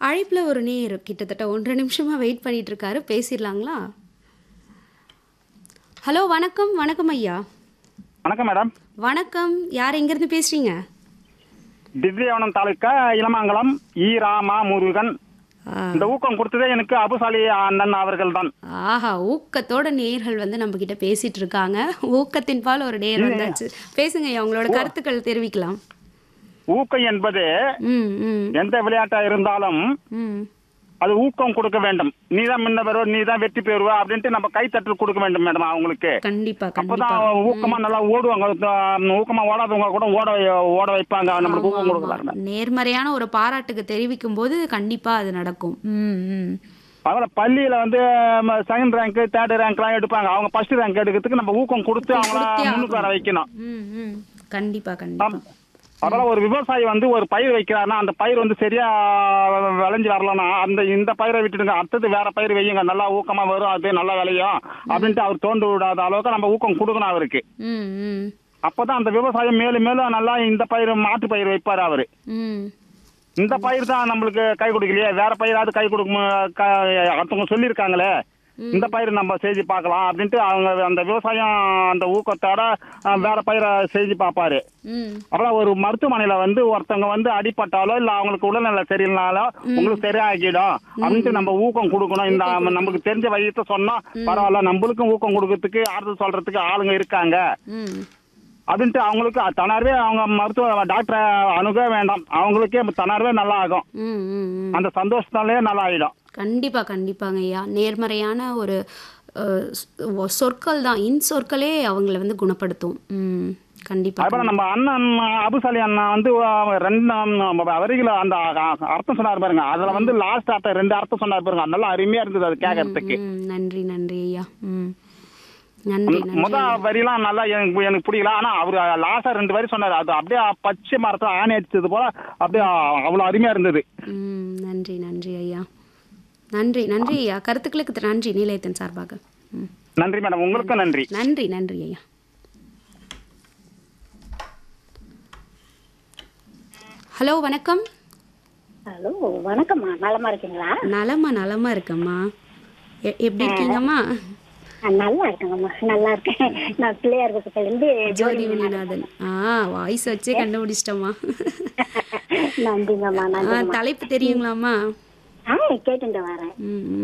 அழைப்புல ஒரு நேயர் கிட்டத்தட்ட 1 நிமிஷமா வெயிட் பண்ணிட்டு இருக்காரு. பேசிர்லாங்களா? ஹலோ வணக்கம். வணக்கம் ஐயா. வணக்கம் மேடம் வணக்கம். யார் எங்கேருந்து பேசுறீங்க? திவ்யவனம் தாலுக்கா இளமாங்கலம் ஈ ராமா முருகன் ஆ, இந்த ஊக்கம் கொடுத்ததே எனக்கு அபுசாலி அண்ணன் அவர்கள் தான் ஆஹா ஊக்கத்தோட நேயர்கள் வந்து நம்ம கிட்ட பேசிட்டு இருக்காங்க. ஊக்கத்தின் பால் ஒரு நேயர் வந்தாச்சு. பேசுங்க ஐயா உங்களோட கருத்துக்கள் தெரிவிக்கலாம். ஊக்கம் என்பது ம் ம் எந்த விளையாட்டா இருந்தாலும் ம் அது ஊக்கம் கொடுக்க வேண்டும் நீ தான் முன்ன பெறுவ நீ தான் வெற்றி பெறுவ அப்படின்ட்டு நம்ம கைத்தட்டல் கொடுக்க வேண்டும் மேடம் அவங்களுக்கு கண்டிப்பா கண்டிப்பா. அப்பதான் ஊக்கமா நல்லா ஓடுவாங்க த- ஊக்கமா ஓடாதவங்க கூட ஓட ஓட வைப்பாங்க நம்மளுக்கு ஊக்கம் கொடுக்குறாங்க நேர்மறையான ஒரு பாராட்டுக்கு தெரிவிக்கும் போது கண்டிப்பா அது நடக்கும். ம் ம் அதில் பள்ளியில வந்து செகண்ட் ரேங்க் தேர்ட் ரேங்க்லாம் எடுப்பாங்க அவங்க ஃபர்ஸ்ட் ரேங்க் எடுக்கிறதுக்கு நம்ம ஊக்கம் கொடுத்து அவங்கள கொடுத்தே முன்னுக்கு வர வைக்கணும் ம் ம் கண்டிப்பா கண்டிப்பா. அதெல்லாம் ஒரு விவசாயி வந்து ஒரு பயிர் வைக்கிறாருன்னா அந்த பயிர் வந்து சரியா விளைஞ்சு வரலன்னா அந்த இந்த பயிரை விட்டுடுங்க அடுத்தது வேற பயிர் வையுங்க நல்லா ஊக்கமா வரும் அது நல்லா விளையும் அப்படின்ட்டு அவர் தோண்டு விடாத அளவுக்கு நம்ம ஊக்கம் கொடுக்கணும் அவருக்கு ம் ம் அப்பதான் அந்த விவசாயம் மேலும் மேலும் நல்லா இந்த பயிர் மாட்டு பயிர் வைப்பாரு அவரு ம் இந்த பயிர் தான் நம்மளுக்கு கை கொடுக்கலையே வேற பயிராவது கை கொடுக்கும் க- அடுத்தவங்க சொல்லியிருக்காங்களே இந்த பயிர் நம்ம செஞ்சு பார்க்கலாம் அப்படின்ட்டு அவங்க அந்த விவசாயம் அந்த ஊக்கத்தோட அஹ், வேற பயிரை செஞ்சு பார்ப்பாரு ம் அப்புறம் ஒரு மருத்துவமனையில வந்து ஒருத்தவங்க வந்து அடிபட்டாலோ இல்ல அவங்களுக்கு உடல்நிலை சரியில்லைனாலோ உங்களுக்கு சரியாகிடும் அப்படின்ட்டு நம்ம ஊக்கம் கொடுக்கணும் இந்த நமக்கு தெரிஞ்ச வைத்தியத்தை சொன்னா பரவாயில்ல நம்மளுக்கும் ஊக்கம் கொடுக்கறதுக்கு ஆறுதல் சொல்றதுக்கு ஆளுங்க இருக்காங்க ம் அப்படின்ட்டு அவங்களுக்கு தனார்வே அவங்க மருத்துவ டாக்டரை அணுக வேண்டாம் அவங்களுக்கே தனார்வே நல்லா ஆகும் ம் ம் ம் அந்த சந்தோஷத்தாலே நல்லா ஆயிடும் கண்டிப்பா கண்டிப்பாங்க ஐயா நேர்மறையான ஒரு அஹ், சொ- சொற்கள் தான் இன் சொற்களே அவங்கள வந்து குணப்படுத்தும் ம் கண்டிப்பா அதுபோல நம்ம அண்ணன் அபுசாலி அண்ணன் வந்து அஹ், ரெண்டு வரிகளை அந்த அ- அர்த்தம் சொன்னார் பாருங்க அதுல வந்து லாஸ்ட் அர்த்தம் ரெண்டு அர்த்தம் சொன்னார் பாருங்க அது நல்லா அருமையா இருந்தது அது கேட்கறதுக்கு ம் நன்றி நன்றி ஐயா ம் நன்றி நன்றி முத வரிலாம் நல்லா எனக்கு எனக்கு பிடிக்கல ஆனா அவரு லாஸ்டா ரெண்டு வரி சொன்னாரு அது அப்படியே பச்சை மரத்தை ஆணி அடிச்சது போல அப்படியே அவ்வளவு அருமையா இருந்தது ம் நன்றி நன்றி ஐயா நன்றி நன்றி ஐயா கருத்துக்களுக்கு நன்றி நிலையத்தின் சார்பாக ம் நன்றி மேடம் உங்களுக்கும் நன்றி நன்றி நன்றி ஐயா ஹலோ வணக்கம் ஹலோ வணக்கம்மா நலமா இருக்கீங்களா நலமா நலமா இருக்கம்மா எ- எப்படி இருக்கீங்கம்மா ஆ, நல்லா இருக்கேங்கம்மா நல்லா இருக்கேன் நான் பிள்ளையார் பக்கத்துலேருந்து ஜோதி வினிநாதன் ஆ வாய்ஸ் வச்சே கண்டுபிடிச்சிட்டோம்மா நன்றிங்கம்மா ஆ, நன்றி தலைப்பு தெரியுங்களாம்மா ஆ கேட்டுட்டு வரேன் ம் ம்